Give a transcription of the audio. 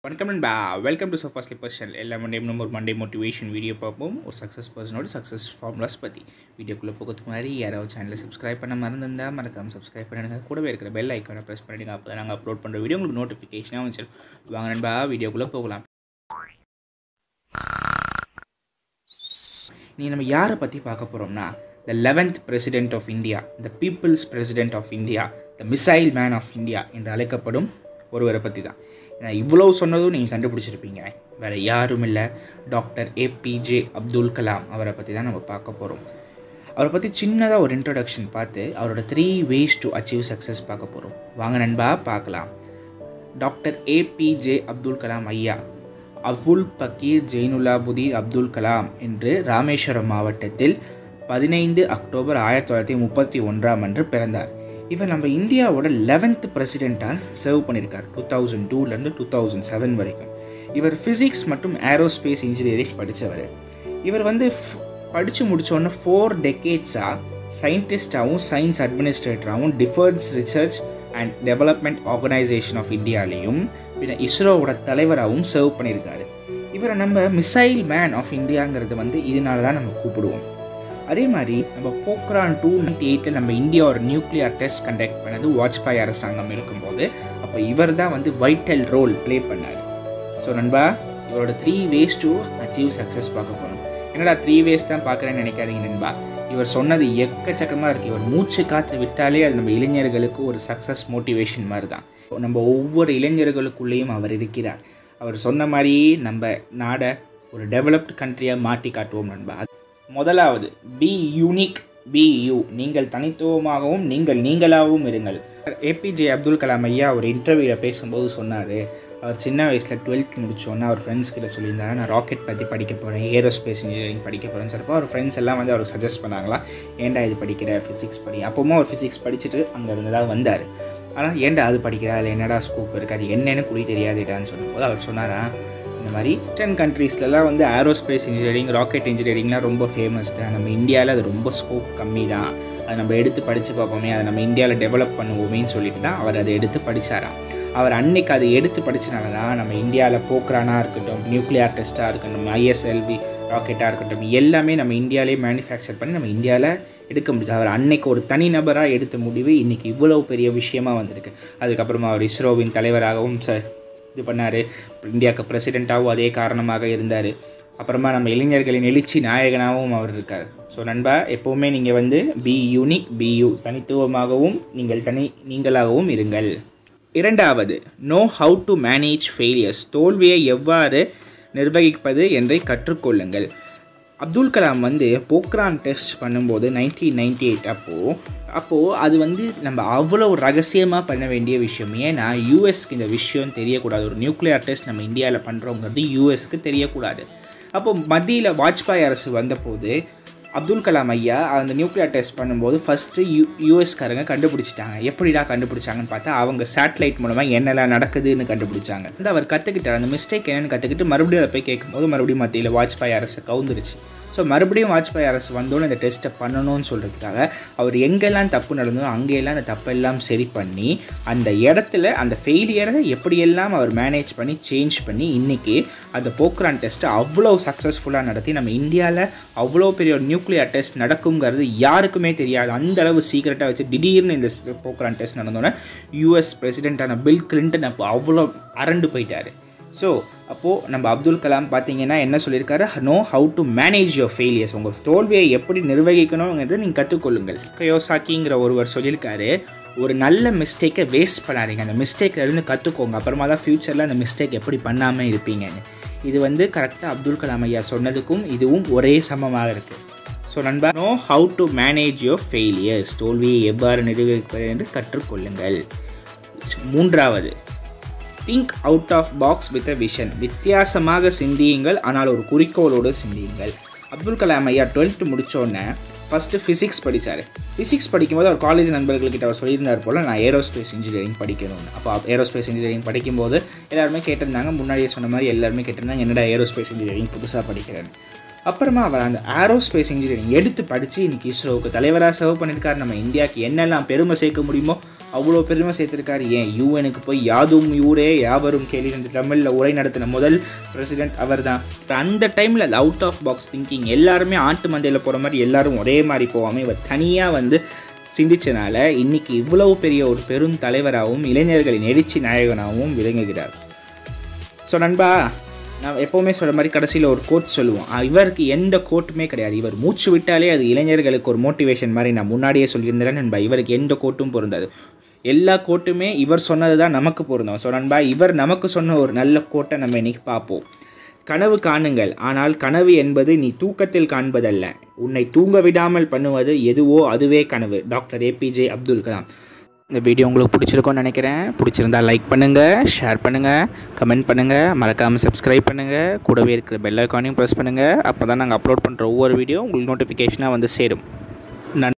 வணக்கம் நண்பா welcome to sofa slipper channel எல்லா மண்டே நம்ம ஒரு மண்டே மோட்டிவேஷன் வீடியோ பார்ப்போம் ஒரு சக்ஸஸ் பர்சனோட சக்ஸஸ் ஃபார்முலாஸ் பற்றி வீடியோக்குள்ளே போகிறதுக்கு முன்னாடி யாராவது சேனலை சப்ஸ்கிரைப் பண்ண மறந்துருந்தால் மறக்காம சப்ஸ்கிரைப் பண்ணிடுங்க கூடவே இருக்கிற பெல் ஐக்கானை ப்ரெஸ் பண்ணிடுங்க அப்போ தான் நாங்கள் அப்லோட் பண்ணுற வீடியோ உங்களுக்கு நோட்டிஃபிகேஷனாக வந்து வாங்க நண்பா வீடியோக்குள்ளே போகலாம் நீ நம்ம யாரை பற்றி பார்க்க போகிறோம்னா the eleventh president of India the people's president of India the missile man of India என்று அழைக்கப்படும் ஒருவரை பற்றி தான் நான் இவ்வளோ சொன்னதும் நீங்கள் கண்டுபிடிச்சிருப்பீங்க வேறு யாரும் இல்லை டாக்டர் ஏபிஜே அப்துல் கலாம் அவரை பற்றி தான் நம்ம பார்க்க போகிறோம் அவரை பற்றி சின்னதாக ஒரு இன்ட்ரடக்ஷன் பார்த்து அவரோட three ways to achieve success பார்க்க போகிறோம் வாங்க நண்பா பார்க்கலாம் டாக்டர் ஏபிஜே அப்துல் கலாம் ஐயா அவுல் பக்கீர் ஜெயினுல்லாபுதீன் அப்துல் கலாம் என்று ராமேஸ்வரம் மாவட்டத்தில் பதினைந்து அக்டோபர் ஆயிரத்தி தொள்ளாயிரத்தி முப்பத்தி ஒன்றாம் அன்று பிறந்தார் இவர் நம்ம இந்தியாவோட லெவன்த் பிரசிடெண்ட்டாக சர்வ் பண்ணியிருக்கார் டூ தௌசண்ட் டூலேருந்து டூ தௌசண்ட் செவன் வரைக்கும் இவர் ஃபிசிக்ஸ் மற்றும் ஏரோஸ்பேஸ் இன்ஜினியரிங் படித்தவர் இவர் வந்து படித்து முடித்தோடனே ஃபோர் டெக்கேட்ஸாக சயின்டிஸ்டாகவும் சயின்ஸ் அட்மினிஸ்ட்ரேட்டராகவும் defence research and development organisation of இந்தியாலேயும் பின்ன இஸ்ரோவோட தலைவராகவும் சர்வ் பண்ணியிருக்காரு இவரை நம்ம மிசைல் மேன் ஆஃப் இந்தியாங்கிறது வந்து இதனால தான் நம்ம கூப்பிடுவோம் அதே மாதிரி நம்ம போக்ரான் டூ நைன்டி எயிட்டில் நம்ம இந்தியா ஒரு நியூக்ளியர் டெஸ்ட் கண்டக்ட் பண்ணது வாஜ்பாய் அரசாங்கம் இருக்கும்போது அப்போ இவர் தான் வந்து வைட்டல் ரோல் ப்ளே பண்ணார் ஸோ நண்பா இவரோட three ways to achieve success பார்க்க போகணும் என்னடா த்ரீ வேஸ் தான் பார்க்குறேன்னு நினைக்காதீங்க நண்பா இவர் சொன்னது எக்கச்சக்கமாக இருக்குது இவர் மூச்சு காற்று விட்டாலே அது நம்ம இளைஞர்களுக்கு ஒரு சக்ஸஸ் மோட்டிவேஷன் மாதிரி தான் நம்ம ஒவ்வொரு இளைஞர்களுக்குள்ளேயும் அவர் இருக்கிறார் அவர் சொன்ன மாதிரியே நம்ம நாடை ஒரு டெவலப்டு கண்ட்ரியாக மாற்றி காட்டுவோம் நண்பா முதலாவது பி யூனிக் பி யூ நீங்கள் தனித்துவமாகவும் நீங்கள் நீங்களாகவும் இருங்கள் ஏபிஜே அப்துல் கலாம் ஐயா ஒரு இன்டர்வியூவில் பேசும்போது சொன்னார் அவர் சின்ன வயசில் டுவெல்த் முடிச்சோன்னே அவர் ஃப்ரெண்ட்ஸ் கிட்ட சொல்லியிருந்தாரு நான் ராக்கெட் பற்றி படிக்க போகிறேன் ஏரோஸ்பேஸ் இன்ஜினியரிங் படிக்க போகிறேன்னு சொல்லிப்போ அவர் ஃப்ரெண்ட்ஸ் எல்லாம் வந்து அவருக்கு சஜஸ்ட் பண்ணாங்களா ஏன்டா இது படிக்கிற ஃபிசிக்ஸ் படி அப்போவும் அவர் ஃபிசிக்ஸ் படிச்சுட்டு அங்கே இருந்து தான் வந்தார் ஆனால் ஏன்டா அது படிக்கிற அதில் என்னடா ஸ்கோப் இருக்குது அது என்னென்னு குறி தெரியாதுடான்னு சொன்னபோது அவர் சொன்னாரா இந்த மாதிரி வெஸ்டர்ன் கண்ட்ரீஸ்லலாம் வந்து ஏரோஸ்பேஸ் இன்ஜினியரிங் ராக்கெட் இன்ஜினியரிங்லாம் ரொம்ப ஃபேமஸ் தான் நம்ம இந்தியாவில் அது ரொம்ப ஸ்கோப் கம்மி தான் அதை நம்ம எடுத்து படித்து பார்ப்போமே அதை நம்ம இந்தியாவில் டெவலப் பண்ணுவோமேன்னு சொல்லிட்டு தான் அவர் அதை எடுத்து படித்தாராம் அவர் அன்னைக்கு அதை எடுத்து படித்தனால தான் நம்ம இந்தியாவில் போக்ரானாக இருக்கட்டும் நியூக்ளியர் டெஸ்ட்டாக இருக்கட்டும் ஐஎஸ்எல்வி ராக்கெட்டாக இருக்கட்டும் எல்லாமே நம்ம இந்தியாவிலே மேனுஃபேக்சர் பண்ணி நம்ம இந்தியாவில் எடுக்க முடியுது அவர் அன்னைக்கு ஒரு தனிநபராக எடுத்த முடிவு இன்றைக்கி இவ்வளோ பெரிய விஷயமா வந்திருக்கு அதுக்கப்புறமா அவர் இஸ்ரோவின் தலைவராகவும் ச இது பண்ணார் இந்தியாவுக்கு பிரசிடெண்ட்டாகவும் அதே காரணமாக இருந்தார் அப்புறமா நம்ம இளைஞர்களின் எழுச்சி நாயகனாகவும் அவர் இருக்கார் ஸோ நண்பா எப்போவுமே நீங்கள் வந்து பி யூனிக் பி யூ தனித்துவமாகவும் நீங்கள் தனி நீங்களாகவும் இருங்கள் இரண்டாவது know how to manage failures தோல்வியை எவ்வாறு நிர்வகிப்பது என்றை கற்றுக்கொள்ளுங்கள் அப்துல் கலாம் வந்து போக்ரான் டெஸ்ட் பண்ணும்போது நைன்டீன் நைன்டி எயிட் அப்போது அப்போது அது வந்து நம்ம அவ்வளோ ரகசியமாக பண்ண வேண்டிய விஷயம் ஏன்னா யூஎஸ்க்கு இந்த விஷயம் தெரியக்கூடாது ஒரு நியூக்ளியர் டெஸ்ட் நம்ம இந்தியாவில் பண்ணுறோங்கிறது யூஎஸ்க்கு தெரியக்கூடாது அப்போது மத்தியில் வாஜ்பாய் அரசு வந்தபோது அப்துல் கலாம் ஐயா அந்த நியூக்ளியர் டெஸ்ட் பண்ணும்போது ஃபஸ்ட்டு யூ யூஎஸ்காரங்க கண்டுபிடிச்சிட்டாங்க எப்படிடா கண்டுபிடிச்சாங்கன்னு பார்த்தா அவங்க சேட்டலைட் மூலமாக என்னெல்லாம் நடக்குதுன்னு கண்டுபிடிச்சாங்க வந்து அவர் கற்றுக்கிட்டார் அந்த மிஸ்டேக் என்னென்னு கற்றுக்கிட்டு மறுபடியும் அதை போய் கேட்கும்போது மறுபடியும் மத்தியில் வாஜ்பாய் அரசு கவுந்துருச்சு ஸோ மறுபடியும் வாஜ்பாய் அரசு வந்தோன்னு இந்த டெஸ்ட்டை பண்ணணும்னு சொல்கிறதுக்காக அவர் எங்கெல்லாம் தப்பு நடந்ததோ அங்கெல்லாம் அந்த தப்பெல்லாம் சரி பண்ணி அந்த இடத்துல அந்த ஃபெயிலியரை எப்படியெல்லாம் அவர் மேனேஜ் பண்ணி சேஞ்ச் பண்ணி இன்றைக்கி அந்த போக்ரான் டெஸ்ட்டை அவ்வளோ சக்ஸஸ்ஃபுல்லாக நடத்தி நம்ம இந்தியாவில் அவ்வளோ பெரிய ஒரு நியூக்ளியர் டெஸ்ட் நடக்குங்கிறது யாருக்குமே தெரியாது அந்த அளவு சீக்கிரட்டாக வச்சு திடீர்னு இந்த போக்ரான் டெஸ்ட் நடந்தோன்னே யூஎஸ் பிரசிடெண்ட்டான பில் கிளின்டன் அப்போ அவ்வளோ அரண்டு போயிட்டார் ஸோ அப்போது நம்ம அப்துல் கலாம் பார்த்தீங்கன்னா என்ன சொல்லியிருக்காரு know how to manage your failures உங்கள் தோல்வியை எப்படி நிர்வகிக்கணுங்கிறத நீங்கள் கற்றுக்கொள்ளுங்கள் கயோசாக்கிங்கிற ஒருவர் சொல்லியிருக்காரு ஒரு நல்ல மிஸ்டேக்கை வேஸ்ட் பண்ணாதீங்க அந்த மிஸ்டேக்லேருந்து கற்றுக்கோங்க அப்புறமா தான் ஃப்யூச்சரில் அந்த மிஸ்டேக் எப்படி பண்ணாமல் இருப்பீங்கன்னு இது வந்து கரெக்டாக அப்துல் கலாம் ஐயா சொன்னதுக்கும் இதுவும் ஒரே சமமாக இருக்குது ஸோ நண்பா know how to manage your failures தோல்வியை எவ்வாறு நிர்வகிப்பது என்று கற்றுக்கொள்ளுங்கள் மூன்றாவது think out of box with a vision வித்தியாசமாக சிந்தியுங்கள் ஆனால் ஒரு குறிக்கோளோடு சிந்தியுங்கள் அப்துல் கலாம் ஐயா டுவெல்த்து முடித்தோடனே ஃபஸ்ட்டு ஃபிசிக்ஸ் படித்தார் ஃபிசிக்ஸ் படிக்கும்போது அவர் காலேஜ் நண்பர்கள்கிட்ட அவர் சொல்லியிருந்தார் போல் நான் ஏரோஸ்பேஸ் இன்ஜினியரிங் படிக்கணும்னு அப்போ ஏரோஸ்பேஸ் இன்ஜினியரிங் படிக்கும்போது எல்லாருமே கேட்டிருந்தாங்க முன்னாடியே சொன்ன மாதிரி எல்லாருமே கேட்டிருந்தாங்க என்னடா ஏரோஸ்பேஸ் இன்ஜினியரிங் புதுசாக படிக்கிறேன்னு அப்புறமா அவர் அந்த ஏரோஸ்பேஸ் இன்ஜினியரிங் எடுத்து படித்து இன்றைக்கி இஸ்ரோவுக்கு தலைவராக சர்வ் பண்ணியிருக்காரு நம்ம இந்தியாவுக்கு என்னெல்லாம் பெருமை சேர்க்க முடியுமோ அவ்வளோ பெருமை சேர்த்துருக்காரு ஏன் யூஎனுக்கு போய் யாதும் ஊரே யாவரும் கேள்வி என்று தமிழில் உரை நடத்தின முதல் பிரசிடென்ட் அவர் தான் இப்போ அந்த டைமில் அவுட் ஆஃப் பாக்ஸ் திங்கிங் எல்லாருமே ஆட்டு மந்தையில் போகிற மாதிரி எல்லாரும் ஒரே மாதிரி போகாமல் இவர் தனியாக வந்து சிந்திச்சனால இன்னைக்கு இவ்வளவு பெரிய ஒரு பெரும் தலைவராகவும் இளைஞர்களின் எழுச்சி நாயகனாகவும் விளங்குகிறார் ஸோ நண்பா நான் எப்போவுமே சொல்கிற மாதிரி கடைசியில் ஒரு கோட் சொல்லுவோம் ஆ, இவருக்கு எந்த கோட்டுமே கிடையாது இவர் மூச்சு விட்டாலே அது இளைஞர்களுக்கு ஒரு மோட்டிவேஷன் மாதிரி நான் முன்னாடியே சொல்லியிருந்தேன் நண்பா இவருக்கு எந்த கோட்டும் பொருந்தாது எல்லா கோட்டுமே இவர் சொன்னது தான் நமக்கு பொருந்தும் ஸோ நண்பா இவர் நமக்கு சொன்ன ஒரு நல்ல கோட்டை நம்ம இன்னைக்கு பார்ப்போம் கனவு காணுங்கள் ஆனால் கனவு என்பது நீ தூக்கத்தில் காண்பதல்ல உன்னை தூங்க விடாமல் பண்ணுவது எதுவோ அதுவே கனவு டாக்டர் ஏபிஜே அப்துல் கலாம் இந்த வீடியோ உங்களுக்கு பிடிச்சிருக்கும்னு நினைக்கிறேன் பிடிச்சிருந்தா லைக் பண்ணுங்கள் ஷேர் பண்ணுங்கள் கமெண்ட் பண்ணுங்கள் மறக்காமல் சப்ஸ்கிரைப் பண்ணுங்கள் கூடவே இருக்கிற பெல் ஐக்கானையும் ப்ரெஸ் பண்ணுங்கள் அப்போ தான் நாங்கள் அப்லோட் பண்ணுற ஒவ்வொரு வீடியோ உங்களுக்கு நோட்டிஃபிகேஷனாக வந்து சேரும் நன்றி